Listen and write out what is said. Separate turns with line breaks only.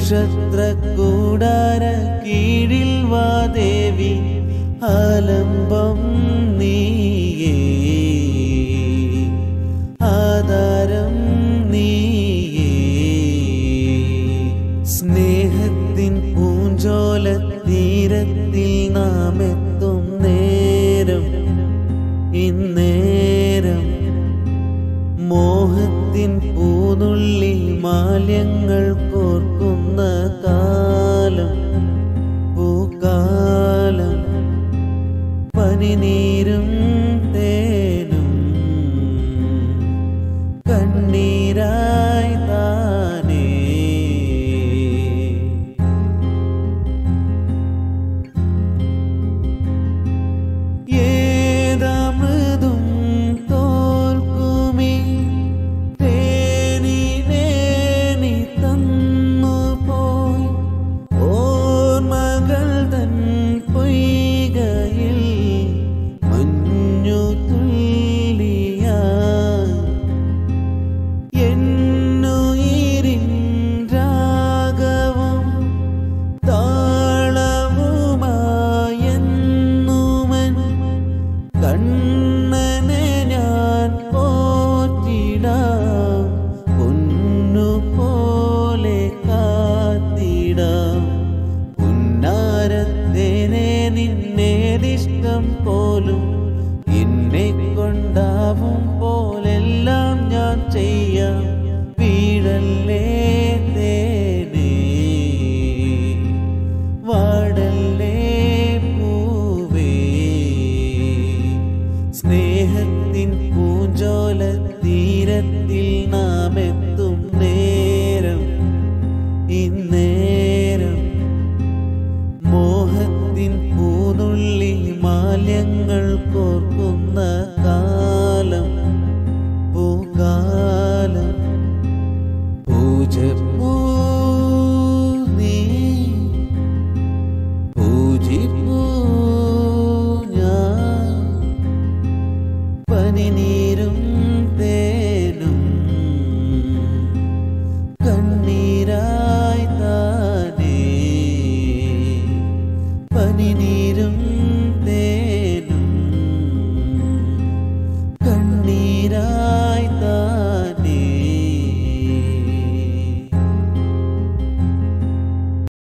നക്ഷത്ര കൂടാര കീഴിൽ വാ ദേവി ആലംബം നീയേ ആധാരം നീയേ സ്നേഹത്തിൻ പൂഞ്ചോല തീരത്തിൽ നാം എത്തും നേരം ഇന്നേരം മോഹത്തിൻ പൂനുള്ളിൽ മാല്യങ്ങൾ കോർക്കുന്ന കാലം പൂക്കാലം പനിനീരും തേനും കണ്ണീരായി താനേ ഏതാമൃതും തോൽക്കുമീ തേനിനെ നീ തന്നു പോയി ഓർമ്മകൾ തൻ പൊയ്കയിൽ മഞ്ഞു തുള്ളിയാ എന്നുയിരിൻ രാഗവും താളവുമായെന്നുമൻ കണ്ണനെ ഞാൻ പോറ്റിടാം പൊന്നു പോലെ കാത്തിടാം പുന്നാരത്തേനെ നിന്നേതിഷ്ടം പോലും എന്നെ കൊണ്ടാവും പോലെല്ലാം ഞാൻ ചെയ്യാം വീഴല്ലേ തേനേ വാടല്ലേ പൂവേ സ്നേഹത്തിൻ പൂഞ്ചോല തീരത്തിൽ നാം എത്തും നേരം ഇന്നേരം മോഹത്തിൻ പൂനുള്ളിൽ മാല്യങ്ങൾ കോർക്കുന്ന കാ